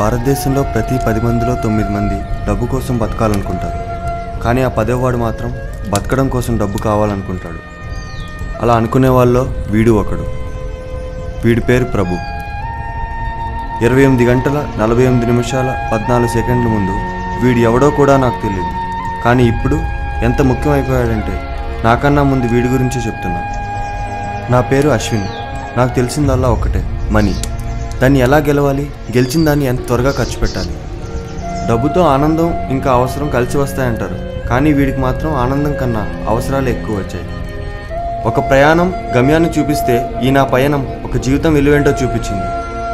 భారతదేశంలో ప్రతి పది మందిలో తొమ్మిది మంది డబ్బు కోసం బతకాలనుకుంటారు కానీ ఆ పదేవాడు మాత్రం బతకడం కోసం డబ్బు కావాలనుకుంటాడు అలా అనుకునే వాళ్ళలో వీడు ఒకడు వీడి పేరు ప్రభు ఇరవై ఎనిమిది గంటల నలభై ఎనిమిది నిమిషాల పద్నాలుగు సెకండ్ల ముందు వీడు ఎవడో కూడా నాకు తెలియదు కానీ ఇప్పుడు ఎంత ముఖ్యమైపోయాడంటే నాకన్నా ముందు వీడి గురించే చెప్తున్నా నా పేరు అశ్విన్ నాకు తెలిసిందల్లా ఒక్కటే మనీ దాన్ని ఎలా గెలవాలి గెలిచిన దాన్ని ఎంత త్వరగా ఖర్చు పెట్టాలి డబ్బుతో ఆనందం ఇంకా అవసరం కలిసి వస్తాయంటారు కానీ వీడికి మాత్రం ఆనందం కన్నా అవసరాలు ఎక్కువ వచ్చాయి ఒక ప్రయాణం గమ్యాన్ని చూపిస్తే ఈ నా పయనం ఒక జీవితం విలువేంటో చూపించింది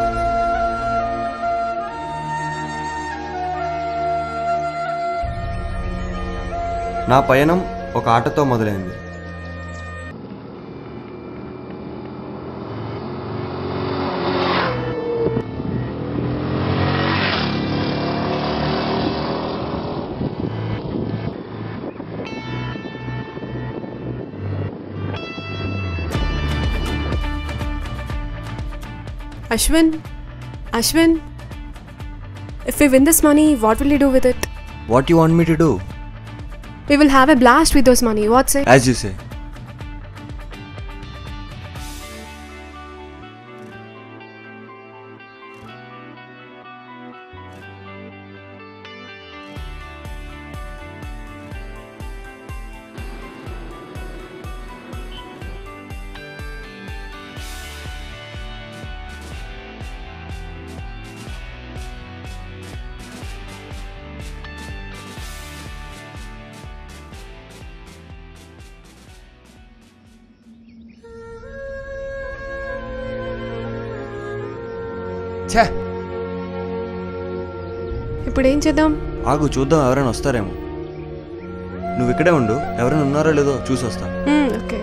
నా పయనం ఒక ఆటతో మొదలైంది Ashwin, Ashwin, if we win this money, what will you do with it? What you want me to do We will have a blast with those money. What's it? As you say ఛే ఇప్పుడు ఏం చేద్దాం ఆగు చూద్దాం ఎవరైనా వస్తారేమో నువ్వు ఇక్కడే ఉండు ఎవరైనా ఉన్నారో లేదో చూసి వస్తా ఓకే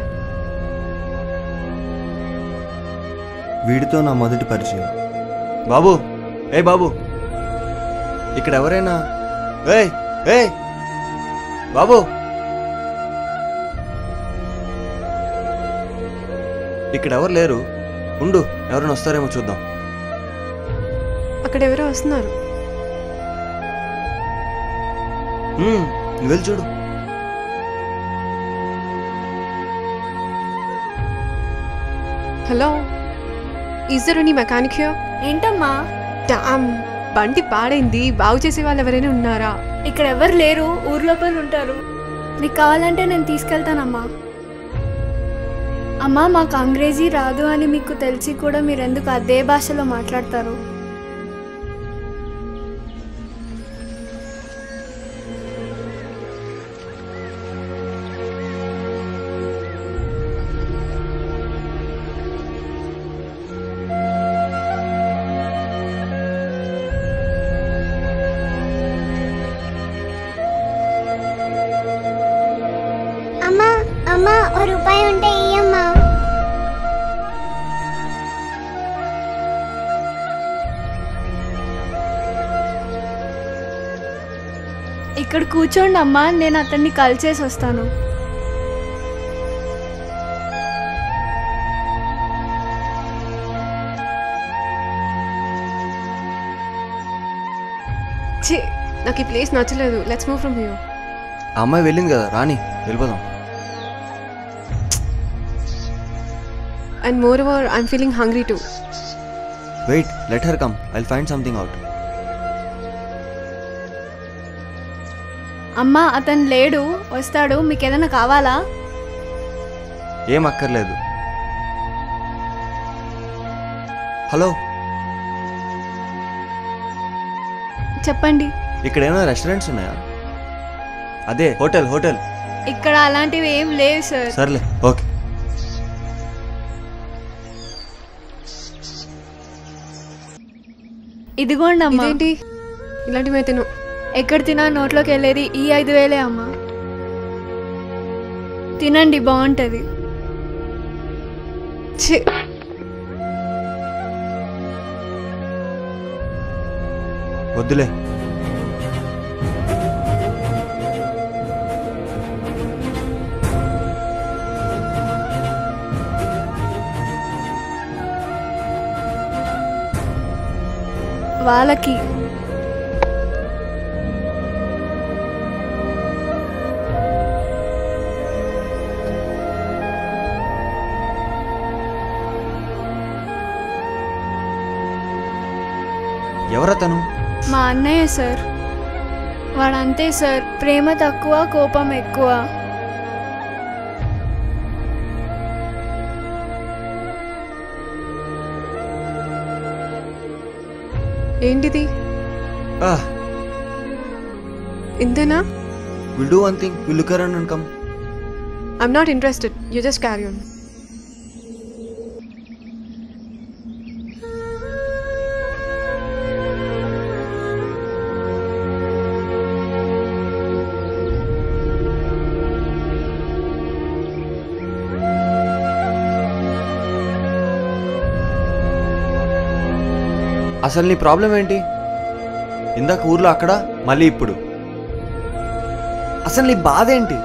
వీడితో నా మొదటి పరిచయం బాబు ఏ బాబు ఇక్కడ ఎవరైనా ఏయ్ ఏయ్ బాబు ఇక్కడ ఎవరు లేరు ఉండు ఎవరైనా వస్తారేమో చూద్దాం అక్కడ ఎవరో వస్తున్నారు హ్మ్, నువ్వు వెళ్ళి చూడు hello is there any mechanic here ఏంటమ్మా డామ్ బండి పాడైంది బాగు చేసే వాళ్ళు ఎవరైనా ఉన్నారా ఇక్కడ ఎవరు లేరు ఊరు లోపల ఉంటారు నీకు కావాలంటే నేను తీసుకెళ్తానమ్మా అమ్మా మాకు అంగ్రేజీ రాదు అని మీకు తెలిసి కూడా మీరు ఎందుకు అదే భాషలో మాట్లాడతారు అమ్మా అమ్మా ఓ రూపాయి ఉంటే ఇయ్యమ్మా ఇక్కడ కూర్చోండి అమ్మా నేను అతన్ని కలిసేసి వస్తాను ఛీ నాకు ఈ ప్లేస్ నచ్చలేదు లెట్స్ మూవ్ ఫ్రమ్ హియర్ ఆ అమ్మాయి వెళ్ళింది కదా రాని వెళ్ళిపోదాం and moreover I'm feeling hungry to wait let her come I find something out అమ్మా అతను లేడు వస్తాడు మీకు ఏదైనా కావాలా ఏం అక్కర్లేదు హలో చెప్పండి ఇక్కడ ఏమైనా రెస్టారెంట్స్ ఉన్నాయా అదే హోటల్ హోటల్ ఇక్కడ అలాంటివి ఏం లేవు సార్ సర్లే ఓకే ఇదిగోండి అమ్మా ఇదేంటి ఇలాంటివి అయితే ఎక్కడ తినా నోట్లోకి వెళ్ళేది ఈ ఐదు వేలే అమ్మా తినండి బాగుంటుంది ఛీ వద్దులే వాళ్ళకి ఎవరతను మా అన్నయ్య సార్ వాడంతే సార్ ప్రేమ తక్కువ కోపం ఎక్కువ ఏంటిది ఇంతేనా will do one thing will look around and come I'm not interested you just carry on అసలు నీ ప్రాబ్లం ఏంటి ఇందాక ఊర్లో అక్కడ మళ్ళీ ఇప్పుడు అసలు నీ బాధ ఏంటి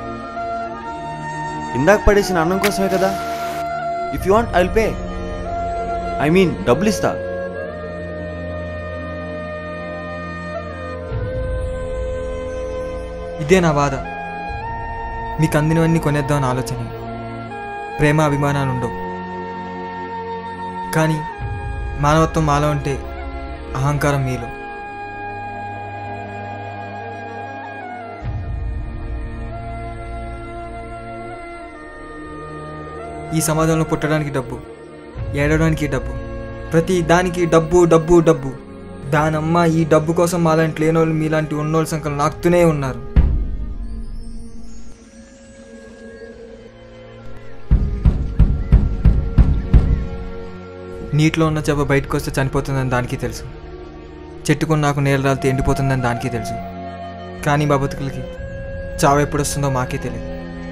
ఇందాక పడేసిన అన్నం కోసమే కదా if you want I'll pay I mean డబ్బులు ఇస్తా ఇదే నా బాధ మీకు అందినవన్నీ కొనేద్దామని ఆలోచన ప్రేమ అభిమానాలు ఉండవు కానీ మానవత్వం మాలో ఉంటే అహంకారం మీలో ఈ సమాజంలో పుట్టడానికి డబ్బు ఏడవడానికి డబ్బు ప్రతి దానికి డబ్బు డబ్బు డబ్బు దానమ్మ ఈ డబ్బు కోసం మాలాంటి లేనోళ్ళు మీలాంటి ఉన్నోళ్ళ సంఖ్యలు నాకుతూనే ఉన్నారు నీటిలో ఉన్న చేప బయటకు వస్తే చనిపోతుందని దానికి తెలుసు చెట్టుకుని నాకు నేల రాలితే ఎండిపోతుందని దానికి తెలుసు కానీ మా బతుకులకి చావు ఎప్పుడు వస్తుందో మాకే తెలియదు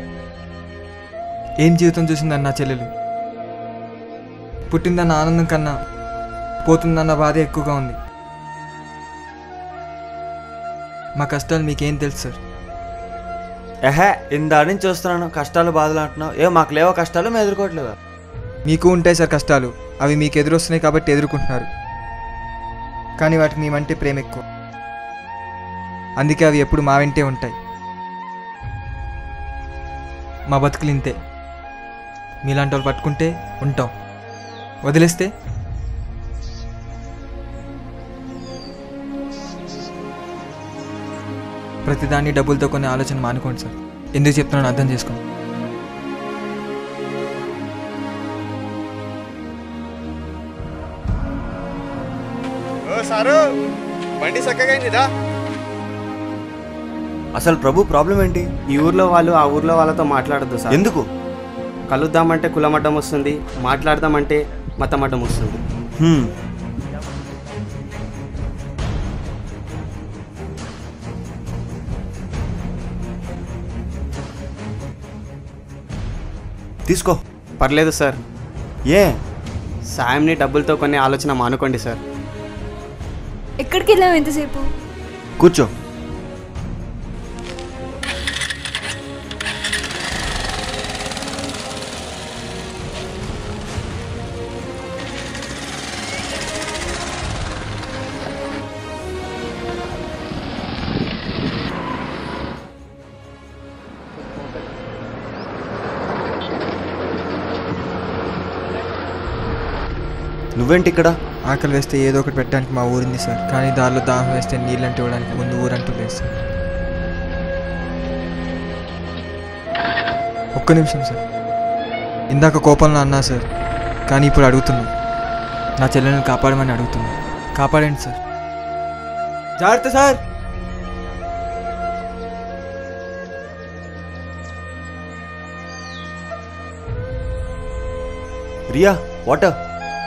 ఏం జీవితం చూసిందని నా చెల్లెలు పుట్టిందన్న ఆనందం కన్నా పోతుందన్న బాధ ఎక్కువగా ఉంది మా కష్టాలు మీకేం తెలుసు సార్ ఎహే ఇందా నుంచి చూస్తున్నాను కష్టాలు బాధలు అంటున్నావు ఏ మాకు లేవో కష్టాలు మేము ఎదుర్కోవట్లేదా మీకు ఉంటాయి సార్ కష్టాలు అవి మీకు ఎదురొస్తున్నాయి కాబట్టి ఎదుర్కొంటున్నారు కానీ వాటికి మేమంటే ప్రేమ ఎక్కువ అందుకే అవి ఎప్పుడు మా వెంటే ఉంటాయి మా బతుకులు ఇంతే మీలాంటి వాళ్ళు పట్టుకుంటే ఉంటాం వదిలేస్తే ప్రతిదాన్ని డబ్బులతో కొన్ని ఆలోచన మానుకోండి సార్ ఎందుకు చెప్తున్నాను అర్థం చేసుకోండి సారు బండి చక్కగా అయిందిదా అసలు ప్రభు ప్రాబ్లం ఏంటి ఈ ఊర్లో వాళ్ళు ఆ ఊర్లో వాళ్ళతో మాట్లాడద్దు సార్ ఎందుకు కలుద్దామంటే కులమడ్డం వస్తుంది మాట్లాడదామంటే మతమడ్డం వస్తుంది హ్మ్. తీసుకో పర్లేదు సార్ ఏ సాయంని డబ్బులతో కొన్ని ఆలోచన మానుకోండి సార్ ఎక్కడికి వెళ్ళావు ఎంతసేపు కూర్చో నువ్వేంటి ఇక్కడ ఆకలి వేస్తే ఏదో ఒకటి పెట్టడానికి మా ఊరింది సార్ కానీ దారిలో దాహం వేస్తే నీళ్ళంటే ఇవ్వడానికి ముందు ఊరంటూ లేదు సార్ ఒక్క నిమిషం సార్ ఇందాక కోపంలో అన్నా సార్ కానీ ఇప్పుడు అడుగుతున్నా నా చెల్లెల్ని కాపాడమని అడుగుతున్నా కాపాడండి సార్ జాగ్రత్త sir Riya water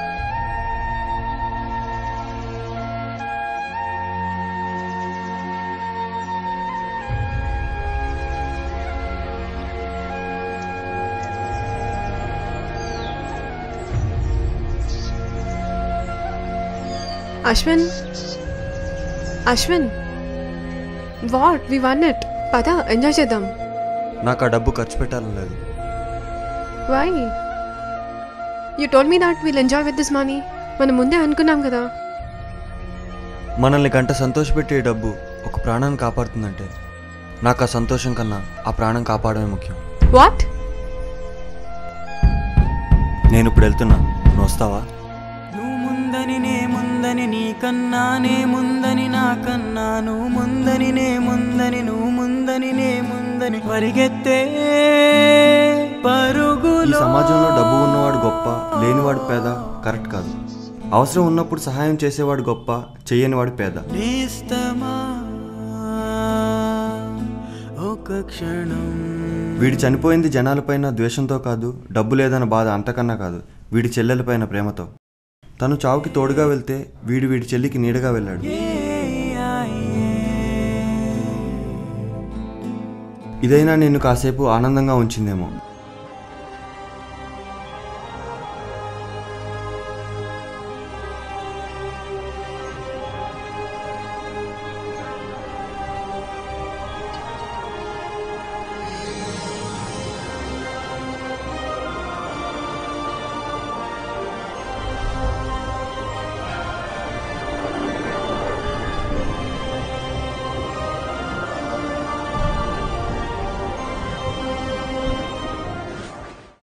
Ashwin Ashwin what we want it పద ఎంజాయ్ చేద్దాం నాకు ఆ డబ్బు ఖర్చు పెట్టాలని లేదు why you told me that will enjoy with this money మనం ముందే అనుకున్నాం కదా మనల్ని గంట సంతోషపెట్టే డబ్బు ఒక ప్రాణాన్ని కాపాడుతుందంటే నాకు ఆ సంతోషం కన్నా ఆ ప్రాణం కాపాడమే ముఖ్యం వాట్ నేను ఇప్పుడు వెళ్తున్నా నువ్వు వస్తావా నువ్వు ముందని నే ముందని నీకన్నా నే ముందని నాకన్నా నువ్వు ముందని నే ముందని నువ్వు ముందని నే ముందని పరిగెత్తే ఈ పరుగులో సమాజంలో డబ్బు ఉన్నవాడు గొప్ప లేనివాడు పేద కరెక్ట్ కాదు అవసరం ఉన్నప్పుడు సహాయం చేసేవాడు గొప్ప చెయ్యనివాడు పేద నేస్తమా ఒక క్షణం వీడు చనిపోయింది జనాలపైన ద్వేషంతో కాదు డబ్బు లేదన్న బాధ అంతకన్నా కాదు వీడి చెల్లెలపైన ప్రేమతో తను చావుకి తోడుగా వెళ్తే వీడు వీడి చెల్లికి నీడగా వెళ్ళాడు ఇదైనా నిన్ను కాసేపు ఆనందంగా ఉంచిందేమో